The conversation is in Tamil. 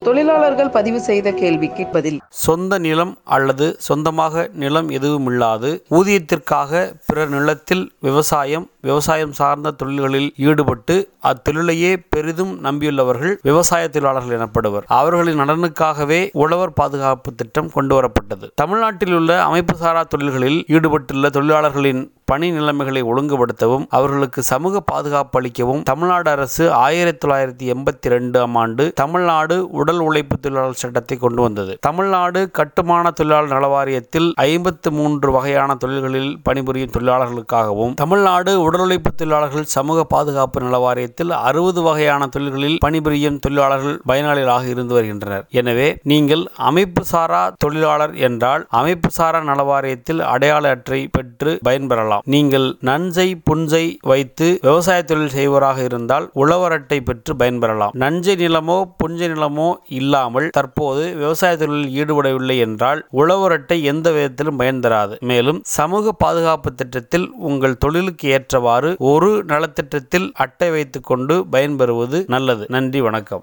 தொழிலாளர்கள் பதிவு செய்த கேள்விக்கு பதில் சொந்த நிலம் அல்லது சொந்தமாக நிலம் எதுவுமில்லாது ஊதியத்திற்காக பிறர் நிலத்தில் விவசாயம் விவசாயம் சார்ந்த தொழில்களில் ஈடுபட்டு அத்தொழிலையே பெரிதும் நம்பியுள்ளவர்கள் விவசாய தொழிலாளர்கள் எனப்படுவர் அவர்களின் நலனுக்காகவே உழவர் பாதுகாப்பு திட்டம் கொண்டு வரப்பட்டது தமிழ்நாட்டில் உள்ள அமைப்பு சாரா தொழில்களில் ஈடுபட்டுள்ள தொழிலாளர்களின் பணி நிலைமைகளை ஒழுங்குபடுத்தவும் அவர்களுக்கு சமூக பாதுகாப்பு அளிக்கவும் தமிழ்நாடு அரசு ஆயிரத்தி தொள்ளாயிரத்தி எண்பத்தி ரெண்டாம் ஆண்டு தமிழ்நாடு உடல் உழைப்பு தொழிலாளர் சட்டத்தை கொண்டு வந்தது தமிழ்நாடு கட்டுமான தொழிலாளர் நலவாரியத்தில் ஐம்பத்து மூன்று வகையான தொழில்களில் பணிபுரியும் தொழிலாளர்களுக்காகவும் தமிழ்நாடு உடல் உழைப்பு தொழிலாளர்கள் சமூக பாதுகாப்பு நலவாரியத்தில் அறுபது வகையான தொழில்களில் பணிபுரியும் தொழிலாளர்கள் பயனாளிகளாக இருந்து வருகின்றனர் எனவே நீங்கள் அமைப்பு சாரா தொழிலாளர் என்றால் அமைப்பு சாரா நலவாரியத்தில் அடையாள அட்டை பெற்று பயன்பெறலாம் நீங்கள் நன்சை புன்சை வைத்து விவசாய தொழில் செய்வராக இருந்தால் உழவர் அட்டை பெற்று பயன்பெறலாம் நஞ்சை நிலமோ புஞ்சை நிலமோ இல்லாமல் தற்போது விவசாய தொழிலில் ஈடுபடவில்லை என்றால் உழவர் அட்டை எந்த விதத்திலும் பயன் தராது மேலும் சமூக பாதுகாப்பு திட்டத்தில் உங்கள் தொழிலுக்கு ஏற்றவாறு ஒரு நலத்திட்டத்தில் அட்டை வைத்துக்கொண்டு பயன்பெறுவது நல்லது நன்றி வணக்கம்